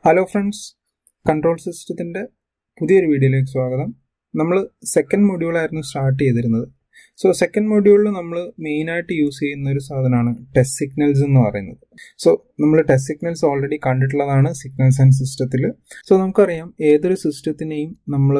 hello friends control സിസ്റ്റത്തിൻ്റെ പുതിയൊരു വീഡിയോയിലേക്ക് സ്വാഗതം നമ്മൾ സെക്കൻഡ് മൊഡ്യൂളായിരുന്നു സ്റ്റാർട്ട് ചെയ്തിരുന്നത് സോ സെക്കൻഡ് മൊഡ്യൂളിൽ നമ്മൾ മെയിനായിട്ട് യൂസ് ചെയ്യുന്ന ഒരു സാധനമാണ് ടെസ്റ്റ് സിഗ്നൽസ് എന്ന് പറയുന്നത് സോ നമ്മൾ ടെസ്റ്റ് സിഗ്നൽസ് ഓൾറെഡി കണ്ടിട്ടുള്ളതാണ് സിഗ്നൽസ് ആൻഡ് സിസ്റ്റത്തിൽ സോ നമുക്കറിയാം ഏതൊരു സിസ്റ്റത്തിനെയും നമ്മൾ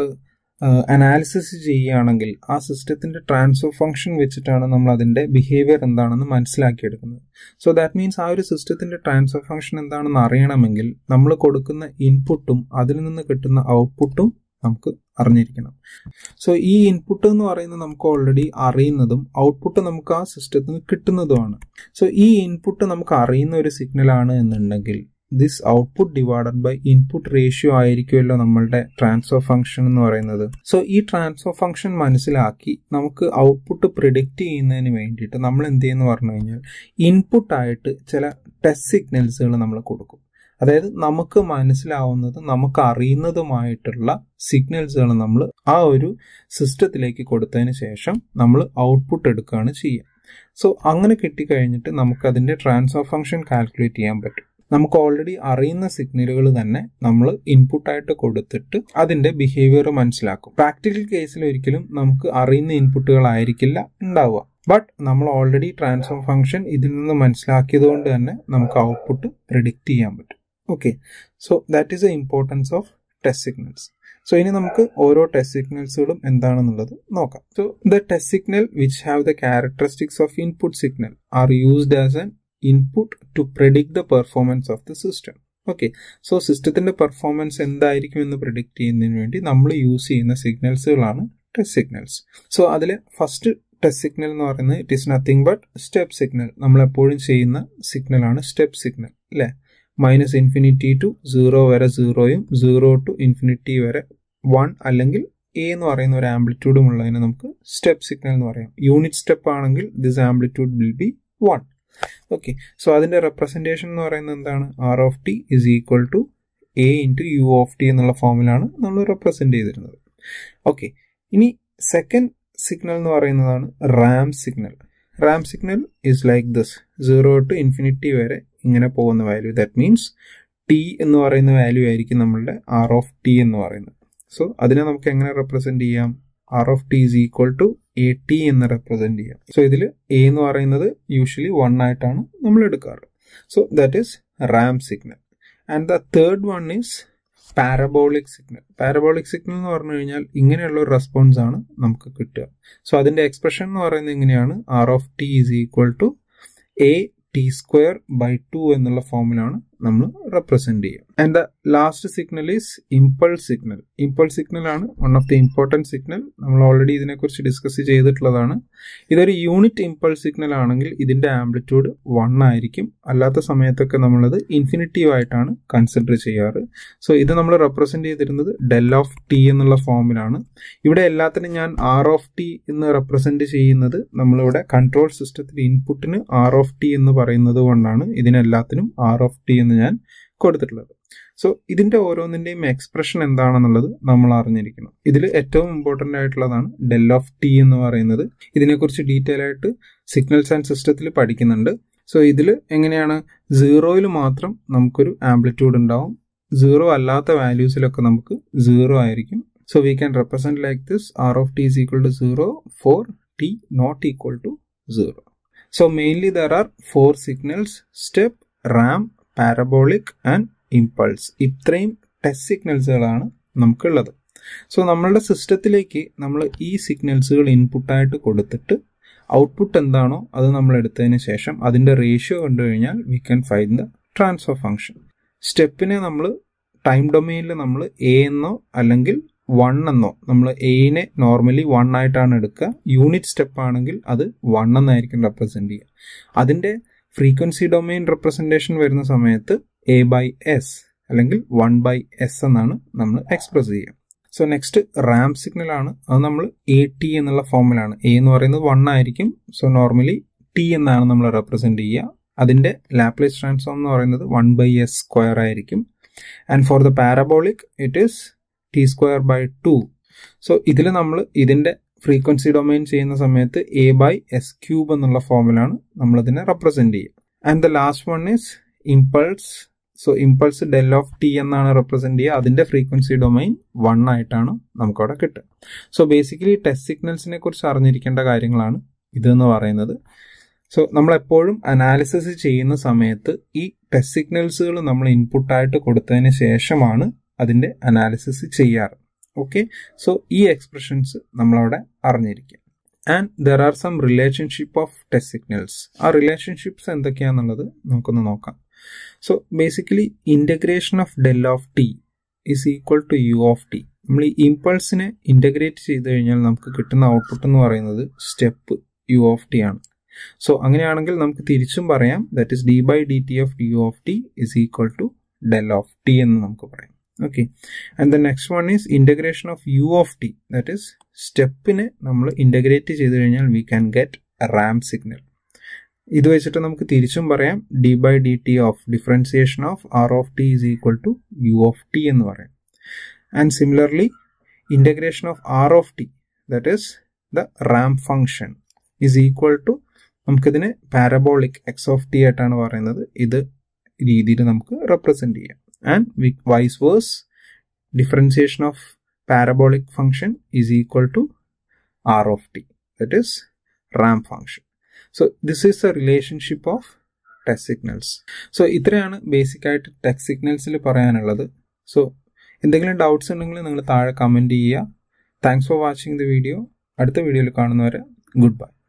അനാലിസിസ് ചെയ്യുകയാണെങ്കിൽ ആ സിസ്റ്റത്തിന്റെ ട്രാൻസ്ഫർ ഫംഗ്ഷൻ വെച്ചിട്ടാണ് നമ്മൾ അതിന്റെ ബിഹേവിയർ എന്താണെന്ന് മനസ്സിലാക്കിയെടുക്കുന്നത് സോ ദാറ്റ് മീൻസ് ആ ഒരു സിസ്റ്റത്തിന്റെ ട്രാൻസ്ഫർ ഫംഗ്ഷൻ എന്താണെന്ന് അറിയണമെങ്കിൽ നമ്മൾ കൊടുക്കുന്ന ഇൻപുട്ടും അതിൽ നിന്ന് കിട്ടുന്ന ഔട്ട്പുട്ടും നമുക്ക് അറിഞ്ഞിരിക്കണം സോ ഈ ഇൻപുട്ട് എന്ന് പറയുന്നത് നമുക്ക് ഓൾറെഡി അറിയുന്നതും ഔട്ട്പുട്ട് നമുക്ക് ആ സിസ്റ്റത്തിൽ നിന്ന് കിട്ടുന്നതുമാണ് സോ ഈ ഇൻപുട്ട് നമുക്ക് അറിയുന്ന ഒരു സിഗ്നലാണ് എന്നുണ്ടെങ്കിൽ this output divided by input ratio ആയിരിക്കുമല്ലോ നമ്മളുടെ ട്രാൻസ്ഫർ ഫംഗ്ഷൻ എന്ന് പറയുന്നത് സോ ഈ ട്രാൻസ്ഫർ ഫംഗ്ഷൻ മനസ്സിലാക്കി നമുക്ക് ഔട്ട്പുട്ട് പ്രിഡിക്റ്റ് ചെയ്യുന്നതിന് വേണ്ടിയിട്ട് നമ്മൾ എന്ത് ചെയ്യുന്നു പറഞ്ഞു കഴിഞ്ഞാൽ ഇൻപുട്ടായിട്ട് ചില ടെസ്റ്റ് സിഗ്നൽസുകൾ നമ്മൾ കൊടുക്കും അതായത് നമുക്ക് മനസ്സിലാവുന്നത് നമുക്ക് അറിയുന്നതുമായിട്ടുള്ള സിഗ്നൽസുകൾ നമ്മൾ ആ ഒരു സിസ്റ്റത്തിലേക്ക് കൊടുത്തതിന് ശേഷം നമ്മൾ ഔട്ട്പുട്ട് എടുക്കുകയാണ് ചെയ്യുക സോ അങ്ങനെ കിട്ടിക്കഴിഞ്ഞിട്ട് നമുക്ക് അതിന്റെ ട്രാൻസ്ഫർ ഫംഗ്ഷൻ കാൽക്കുലേറ്റ് ചെയ്യാൻ പറ്റും നമുക്ക് ഓൾറെഡി അറിയുന്ന സിഗ്നലുകൾ തന്നെ നമ്മൾ ഇൻപുട്ടായിട്ട് കൊടുത്തിട്ട് അതിന്റെ ബിഹേവിയർ മനസ്സിലാക്കും പ്രാക്ടിക്കൽ കേസിൽ ഒരിക്കലും നമുക്ക് അറിയുന്ന ഇൻപുട്ടുകളായിരിക്കില്ല ഉണ്ടാവുക ബട്ട് നമ്മൾ ഓൾറെഡി ട്രാൻസ്ഫർ ഫംഗ്ഷൻ ഇതിൽ നിന്ന് മനസ്സിലാക്കിയത് കൊണ്ട് തന്നെ നമുക്ക് ഔട്ട്പുട്ട് പ്രിഡിക്റ്റ് ചെയ്യാൻ പറ്റും okay so that is the importance of test signals so ഇനി നമുക്ക് ഓരോ ടെസ്റ്റ് സിഗ്നൽസുകളും എന്താണെന്നുള്ളത് നോക്കാം so the test signal which have the characteristics of input signal are used as an input to predict the performance of the system okay so സിസ്റ്റത്തിന്റെ performance എന്തായിരിക്കും എന്ന് predict ചെയ്യുന്നതിന് വേണ്ടി നമ്മൾ യൂസ് ചെയ്യുന്ന സിഗ്നൽസുകളാണ് ടെസ്റ്റ് സിഗ്നൽസ് സോ അതിൽ first test signal എന്ന് പറയുന്നത് it is nothing but step signal നമ്മൾ എപ്പോഴും ചെയ്യുന്ന സിഗ്നലാണ് സ്റ്റെപ്പ് സിഗ്നൽ അല്ലേ മൈനസ് ഇൻഫിനിറ്റി ടു സീറോ വരെ സീറോയും സീറോ ടു ഇൻഫിനിറ്റി വരെ വൺ അല്ലെങ്കിൽ എ എന്ന് പറയുന്ന ഒരു ആംപ്ലിറ്റ്യൂഡും ഉള്ളതിന് നമുക്ക് സ്റ്റെപ്പ് സിഗ്നൽ എന്ന് പറയാം യൂണിറ്റ് സ്റ്റെപ്പ് ആണെങ്കിൽ this amplitude will be one okay so അതിന്റെ റെപ്രസെന്റേഷൻ എന്ന് പറയുന്നത് എന്താണ് R of T is equal to A into U of T എന്നുള്ള ഫോമിലാണ് നമ്മൾ റെപ്രസെന്റ് ചെയ്തിരുന്നത് ഓക്കെ ഇനി സെക്കൻഡ് സിഗ്നൽ എന്ന് പറയുന്നതാണ് ramp signal ramp signal is like this zero to infinity വരെ ഇങ്ങനെ പോകുന്ന വാല്യൂ ദാറ്റ് മീൻസ് ടി എന്ന് പറയുന്ന വാല്യൂ ആയിരിക്കും നമ്മളുടെ ആർ ഓഫ് ടി എന്ന് പറയുന്നത് സോ അതിനെ നമുക്ക് എങ്ങനെ റെപ്രസെന്റ് ചെയ്യാം R of T is equal to A T എന്ന് റെപ്രസെന്റ് ചെയ്യാം സോ ഇതിൽ എ എന്ന് പറയുന്നത് യൂഷ്വലി വൺ ആയിട്ടാണ് നമ്മൾ എടുക്കാറ് so that is ramp signal and the third one is parabolic signal parabolic signal എന്ന് പറഞ്ഞു കഴിഞ്ഞാൽ ഇങ്ങനെയുള്ള ഒരു റെസ്പോൺസ് ആണ് നമുക്ക് കിട്ടുക സോ അതിന്റെ എക്സ്പ്രഷൻ എന്ന് പറയുന്നത് എങ്ങനെയാണ് R of T is equal to A T square by two എന്നുള്ള ഫോമിലാണ് നമ്മൾ റെപ്രസെന്റ് ചെയ്യുക and the last signal is impulse signal impulse signal ആണ് one of the important signal നമ്മൾ ഓൾറെഡി ഇതിനെക്കുറിച്ച് ഡിസ്കസ് ചെയ്തിട്ടുള്ളതാണ് ഇതൊരു യൂണിറ്റ് ഇമ്പൾസ് സിഗ്നൽ ആണെങ്കിൽ ഇതിന്റെ ആംപ്ലിറ്റ്യൂഡ് വൺ ആയിരിക്കും അല്ലാത്ത സമയത്തൊക്കെ നമ്മളത് ഇൻഫിനിറ്റീവ് ആയിട്ടാണ് കൺസിഡർ ചെയ്യാറ് സോ ഇത് നമ്മൾ റെപ്രസെന്റ് ചെയ്തിരുന്നത് ഡെൽ ഓഫ് ടി എന്നുള്ള ഫോമിലാണ് ഇവിടെ എല്ലാത്തിനും ഞാൻ ആർ ഓഫ് ടി എന്ന് റെപ്രസെന്റ് ചെയ്യുന്നത് നമ്മളിവിടെ കൺട്രോൾ സിസ്റ്റത്തിൽ ഇൻപുട്ടിന് ആർ ഓഫ് ടി എന്ന് പറയുന്നത് കൊണ്ടാണ് ഇതിനെല്ലാത്തിനും ആർ ഓഫ് ടി എന്ന് ഞാൻ കൊടുത്തിട്ടുള്ളത് സോ ഇതിന്റെ ഓരോന്നിന്റെയും എക്സ്പ്രഷൻ എന്താണെന്നുള്ളത് നമ്മൾ അറിഞ്ഞിരിക്കണം ഇതിൽ ഏറ്റവും ഇമ്പോർട്ടന്റ് ആയിട്ടുള്ളതാണ് ഡെൽ ഓഫ് ടി എന്ന് പറയുന്നത് ഇതിനെക്കുറിച്ച് ഡീറ്റെയിൽ ആയിട്ട് സിഗ്നൽസ് ആൻഡ് സിസ്റ്റത്തിൽ പഠിക്കുന്നുണ്ട് സോ ഇതിൽ എങ്ങനെയാണ് സീറോയിൽ മാത്രം നമുക്കൊരു ആംപ്ലിറ്റ്യൂഡ് ഉണ്ടാവും സീറോ അല്ലാത്ത വാല്യൂസിലൊക്കെ നമുക്ക് സീറോ ആയിരിക്കും so we can represent like this R of T is equal to zero for T not equal to zero so mainly there are four signals step ramp parabolic and impulse ഇത്രയും test സിഗ്നൽസുകളാണ് നമുക്കുള്ളത് സോ നമ്മളുടെ സിസ്റ്റത്തിലേക്ക് നമ്മൾ ഈ സിഗ്നൽസുകൾ ഇൻപുട്ടായിട്ട് കൊടുത്തിട്ട് output എന്താണോ അത് നമ്മൾ എടുത്തതിന് ശേഷം അതിന്റെ റേഷ്യോ കണ്ടു കഴിഞ്ഞാൽ we can find the transfer function സ്റ്റെപ്പിനെ നമ്മൾ ടൈം ഡൊമെയിനിൽ നമ്മൾ എ എന്നോ അല്ലെങ്കിൽ വൺ എന്നോ നമ്മൾ എയിനെ നോർമലി വൺ ആയിട്ടാണ് എടുക്കുക യൂണിറ്റ് സ്റ്റെപ്പ് ആണെങ്കിൽ അത് വൺ എന്നായിരിക്കും റെപ്രസെന്റ് ചെയ്യുക അതിന്റെ ഫ്രീക്വൻസി ഡൊമെയിൻ റെപ്രസെന്റേഷൻ വരുന്ന സമയത്ത് എ ബൈ എസ് അല്ലെങ്കിൽ വൺ ബൈ എസ് എന്നാണ് നമ്മൾ എക്സ്പ്രസ് ചെയ്യുക സോ നെക്സ്റ്റ് റാം സിഗ്നൽ ആണ് അത് നമ്മൾ എ ടി എന്നുള്ള ഫോമിലാണ് എ എന്ന് പറയുന്നത് വൺ ആയിരിക്കും സോ നോർമലി ടി എന്നാണ് നമ്മൾ റെപ്രസെന്റ് ചെയ്യുക അതിന്റെ ലാപ്ലേസ് ട്രാൻസ്ഫോം എന്ന് പറയുന്നത് വൺ ബൈ എസ് സ്ക്വയർ ആയിരിക്കും and for the parabolic it is T square by two so ഇതിൽ നമ്മൾ ഇതിന്റെ ഫ്രീക്വൻസി ഡൊമൈൻ ചെയ്യുന്ന സമയത്ത് എ ബൈ എസ് ക്യൂബ് എന്നുള്ള ഫോമിലാണ് നമ്മൾ ഇതിനെ റെപ്രസെന്റ് ചെയ്യുക and the last one is impulse so impulse del of T എന്നാണ് റെപ്രസെന്റ് ചെയ്യുക അതിന്റെ ഫ്രീക്വൻസി ഡൊമൈൻ വൺ ആയിട്ടാണ് നമുക്കവിടെ കിട്ടുക സോ ബേസിക്കലി ടെസ്റ്റ് സിഗ്നൽസിനെ കുറിച്ച് അറിഞ്ഞിരിക്കേണ്ട കാര്യങ്ങളാണ് ഇതെന്ന് പറയുന്നത് സോ നമ്മൾ എപ്പോഴും അനാലിസിസ് ചെയ്യുന്ന സമയത്ത് ഈ ടെസ്റ്റ് സിഗ്നൽസുകൾ നമ്മൾ ഇൻപുട്ടായിട്ട് കൊടുത്തതിന് ശേഷമാണ് അതിന്റെ അനാലിസിസ് ചെയ്യാറ് ഓക്കെ സോ ഈ എക്സ്പ്രഷൻസ് നമ്മളവിടെ അറിഞ്ഞിരിക്കുക and there are some relationship of test signals ആ റിലേഷൻഷിപ്സ് എന്തൊക്കെയാണെന്നുള്ളത് നമുക്കൊന്ന് നോക്കാം so basically integration of del of T is equal to U of T നമ്മൾ ഈ ഇമ്പൾസിനെ ഇൻ്റഗ്രേറ്റ് ചെയ്ത് കഴിഞ്ഞാൽ നമുക്ക് കിട്ടുന്ന ഔട്ട്പുട്ട് എന്ന് പറയുന്നത് സ്റ്റെപ്പ് യു ഓഫ് ടി ആണ് സോ അങ്ങനെയാണെങ്കിൽ നമുക്ക് തിരിച്ചും പറയാം that is D by D T of U of T is equal to del of T എന്ന് നമുക്ക് പറയാം okay and the next one is integration of U of T that is സ്റ്റെപ്പിനെ നമ്മൾ ഇൻ്റഗ്രേറ്റ് ചെയ്ത് കഴിഞ്ഞാൽ we can get ramp signal ഇത് വെച്ചിട്ട് നമുക്ക് തിരിച്ചും പറയാം D by D T of differentiation of R of T is equal to U of T എന്ന് പറയാം and similarly integration of R of T that is the ramp function is equal to നമുക്കിതിനെ parabolic X of T ആയിട്ടാണ് പറയുന്നത് ഇത് രീതിയിൽ നമുക്ക് represent ചെയ്യാം and vice versa differentiation of parabolic function is equal to R of T that is ramp function so this is the relationship of text signals so ഇത്രയാണ് basic ആയിട്ട് text സിഗ്നൽസിൽ പറയാനുള്ളത് സോ എന്തെങ്കിലും ഡൗട്ട്സ് ഉണ്ടെങ്കിൽ നിങ്ങൾ താഴെ comment ചെയ്യുക thanks for watching the video അടുത്ത വീഡിയോയിൽ കാണുന്നവരെ ഗുഡ് ബൈ